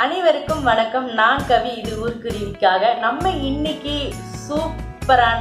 அனைவருக்கும் வணக்கம் நான் கவி இது ஊர்க்குருவிக்காக நம்ம இன்னைக்கு சூப்பரான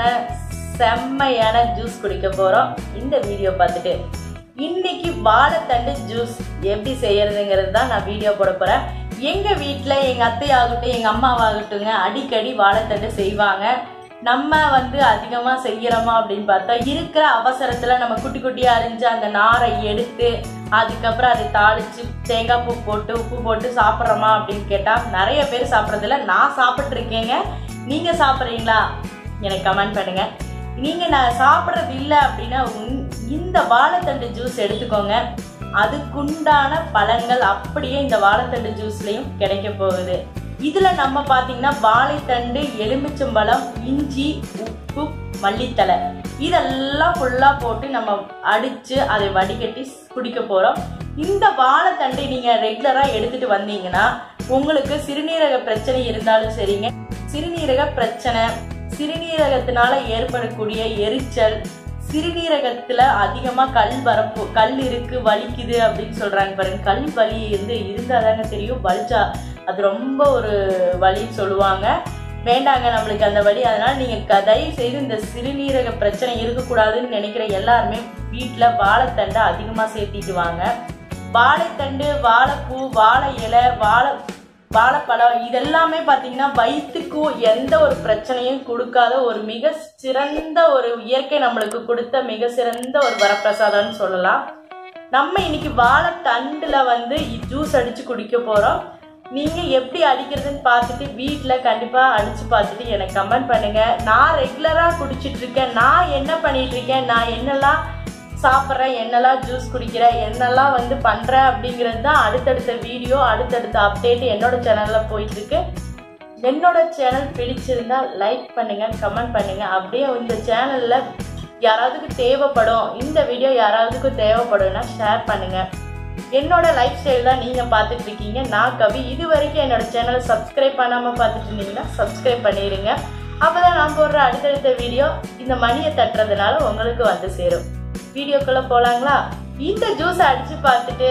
செம்மையான ஜூஸ் குடிக்க போறோம் இந்த வீடியோ பார்த்துட்டு இன்னைக்கு வாழைத்தண்டு ஜூஸ் எப்படி செய்யறதுங்கிறது தான் நான் வீடியோ போட போறேன் எங்க வீட்டில் எங்க அத்தையாகட்டும் எங்க அம்மாவாகட்டுங்க அடிக்கடி வாழைத்தண்டு செய்வாங்க நம்ம வந்து அதிகமாக செய்கிறோமா அப்படின்னு பார்த்தா இருக்கிற அவசரத்தில் நம்ம குட்டி குட்டியாக அரிஞ்சு அந்த நாரை எடுத்து அதுக்கப்புறம் அதை தாளித்து தேங்காய் பூ போட்டு உப்பு போட்டு சாப்பிட்றோமா அப்படின்னு கேட்டால் நிறைய பேர் சாப்பிட்றதில்ல நான் சாப்பிட்ருக்கேங்க நீங்கள் சாப்பிட்றீங்களா எனக்கு கமெண்ட் பண்ணுங்கள் நீங்கள் நான் சாப்பிட்றது இல்லை அப்படின்னா உன்- இந்த வாழைத்தண்டு ஜூஸ் எடுத்துக்கோங்க அதுக்குண்டான பலன்கள் அப்படியே இந்த வாழைத்தண்டு ஜூஸ்லேயும் கிடைக்க போகுது இதில் நம்ம பார்த்தீங்கன்னா வாழைத்தண்டு எலுமிச்சம்பழம் இஞ்சி உப்பு மல்லித்தலை இதெல்லாம் ஃபுல்லாக போட்டு நம்ம அடித்து அதை வடிகட்டி குடிக்க போகிறோம் இந்த வாழைத்தண்டை நீங்கள் ரெகுலராக எடுத்துகிட்டு வந்தீங்கன்னா உங்களுக்கு சிறுநீரக பிரச்சனை இருந்தாலும் சரிங்க சிறுநீரக பிரச்சனை சிறுநீரகத்தினால ஏற்படக்கூடிய எரிச்சல் சிறுநீரகத்துல அதிகமா கல் வரப்போ கல் இருக்கு வலிக்குது அப்படின்னு சொல்றாங்க பாருங்க கல் வலி இருந்து இருந்தாதாங்க தெரியும் வலிச்சா அது ரொம்ப ஒரு வலின்னு சொல்லுவாங்க வேண்டாங்க நம்மளுக்கு அந்த வலி அதனால நீங்க க- தயவு செய்து இந்த சிறுநீரக பிரச்சனை இருக்கக்கூடாதுன்னு நினைக்கிற எல்லாருமே வீட்டில் வாழைத்தண்டை அதிகமாக சேர்த்திட்டு வாங்க வாழைத்தண்டு வாழைப்பூ வாழை இலை வாழை வாழைப்பழம் இதெல்லாமே பார்த்தீங்கன்னா வயிற்றுக்கும் எந்த ஒரு பிரச்சனையும் கொடுக்காத ஒரு மிக சிறந்த ஒரு இயற்கை நம்மளுக்கு கொடுத்த மிக சிறந்த ஒரு வரப்பிரசாதம்னு சொல்லலாம் நம்ம இன்னைக்கு வாழைத்தண்டுல வந்து ஜூஸ் அடிச்சு குடிக்க போறோம் நீங்க எப்படி அடிக்கிறதுன்னு பார்த்துட்டு வீட்டில் கண்டிப்பா அடிச்சு பார்த்துட்டு எனக்கு கமெண்ட் பண்ணுங்க நான் ரெகுலரா குடிச்சிட்டு இருக்கேன் நான் என்ன பண்ணிட்டு இருக்கேன் நான் என்னெல்லாம் சாப்பிட்றேன் என்னெல்லாம் ஜூஸ் குடிக்கிறேன் என்னெல்லாம் வந்து பண்ணுறேன் அப்படிங்கிறது தான் அடுத்தடுத்த வீடியோ அடுத்தடுத்த அப்டேட் என்னோட சேனலில் போயிட்டு இருக்கு என்னோட சேனல் பிடிச்சிருந்தா லைக் பண்ணுங்க கமெண்ட் பண்ணுங்க அப்படியே இந்த சேனலில் யாராவதுக்கு தேவைப்படும் இந்த வீடியோ யாராவதுக்கு தேவைப்படும்னா ஷேர் பண்ணுங்க என்னோட லைஃப் ஸ்டைல் தான் நீங்கள் பார்த்துட்டு இருக்கீங்க நான் கவி இது வரைக்கும் என்னோட சேனலை சப்ஸ்கிரைப் பண்ணாமல் பார்த்துட்டு இருந்தீங்கன்னா சப்ஸ்கிரைப் பண்ணிடுங்க அப்போ தான் நான் போடுற அடுத்தடுத்த வீடியோ இந்த மணியை தட்டுறதுனால உங்களுக்கு வந்து சேரும் வீடியோக்குள்ளே போகலாங்களா இந்த ஜூஸை அடித்து பார்த்துட்டு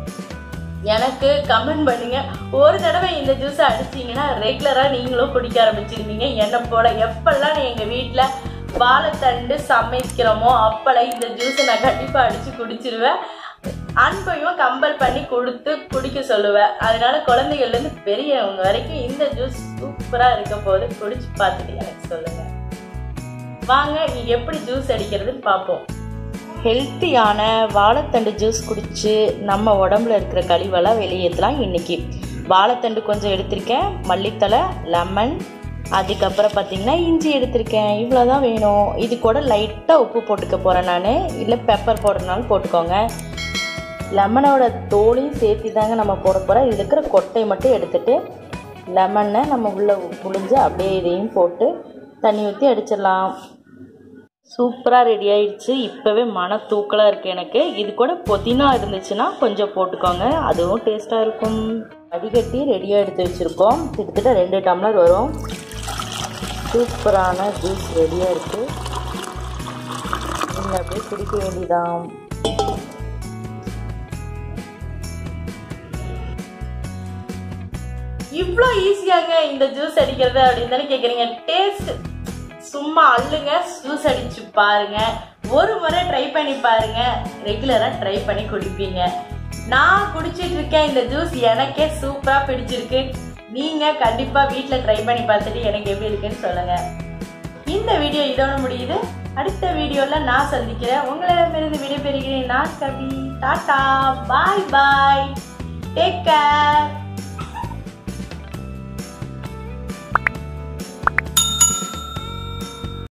எனக்கு கமெண்ட் பண்ணுங்க ஒரு தடவை இந்த ஜூஸை அடிச்சீங்கன்னா ரெகுலராக நீங்களும் குடிக்க ஆரம்பிச்சிருவீங்க என்னை போல எப்பெல்லாம் எங்கள் வீட்டில் வாழைத்தண்டு சமைக்கிறோமோ அப்பெல்லாம் இந்த ஜூஸை நான் கண்டிப்பாக அடித்து குடிச்சிருவேன் அன்பையும் கம்பல் பண்ணி கொடுத்து குடிக்க சொல்லுவேன் அதனால குழந்தைகள்லேருந்து பெரியவங்க வரைக்கும் இந்த ஜூஸ் சூப்பராக இருக்க போது குடிச்சு பார்த்துட்டு எனக்கு சொல்லுங்கள் வாங்க நீ எப்படி ஜூஸ் அடிக்கிறதுன்னு பார்ப்போம் ஹெல்த்தியான வாழைத்தண்டு ஜூஸ் குடித்து நம்ம உடம்புல இருக்கிற கழிவெல்லாம் வெளியேற்றலாம் இன்னைக்கு வாழைத்தண்டு கொஞ்சம் எடுத்திருக்கேன் மல்லித்தலை லெமன் அதுக்கப்புறம் பார்த்தீங்கன்னா இஞ்சி எடுத்திருக்கேன் இவ்வளோ தான் வேணும் இது கூட லைட்டாக உப்பு போட்டுக்க போகிறேன் நான் இல்லை பெப்பர் போடுறதுனாலும் போட்டுக்கோங்க லெமனோட தோலையும் சேர்த்து தாங்க நம்ம போட போகிறோம் இதில் இருக்கிற கொட்டையை மட்டும் எடுத்துட்டு லெமனை நம்ம உள்ளே புழிஞ்சு அப்படியே இதையும் போட்டு தண்ணி ஊற்றி அடிச்சிடலாம் சூப்பராக ரெடி ஆயிடுச்சு இப்போவே மன தூக்கலாக இருக்குது எனக்கு இது கூட புதினா இருந்துச்சுன்னா கொஞ்சம் போட்டுக்கோங்க அதுவும் டேஸ்ட்டாக இருக்கும் வடிகட்டி ரெடியாக எடுத்து வச்சுருக்கோம் கிட்டத்தட்ட ரெண்டு டம்ளர் வரும் சூப்பரான ஜூஸ் ரெடியாக இருக்குது நீங்கள் அப்படியே குடிக்க வேண்டியதான் இவ்வளோ ஈஸியாங்க இந்த ஜூஸ் அடிக்கிறது அப்படின்னு தானே கேட்குறீங்க டேஸ்ட் சும்மா அள்ளுங்க ஜூஸ் அடிச்சு பாருங்க ஒரு முறை ட்ரை பண்ணி பாருங்க ரெகுலராக ட்ரை பண்ணி குடிப்பீங்க நான் குடிச்சிட்டு இருக்கேன் இந்த ஜூஸ் எனக்கே சூப்பராக பிடிச்சிருக்கு நீங்கள் கண்டிப்பாக வீட்டில் ட்ரை பண்ணி பார்த்துட்டு எனக்கு எப்படி இருக்குன்னு சொல்லுங்க இந்த வீடியோ இதோட முடியுது அடுத்த வீடியோவில் நான் சந்திக்கிறேன் உங்களிடமிருந்து விடைபெறுகிறேன் நான் Kavi tata bye bye take care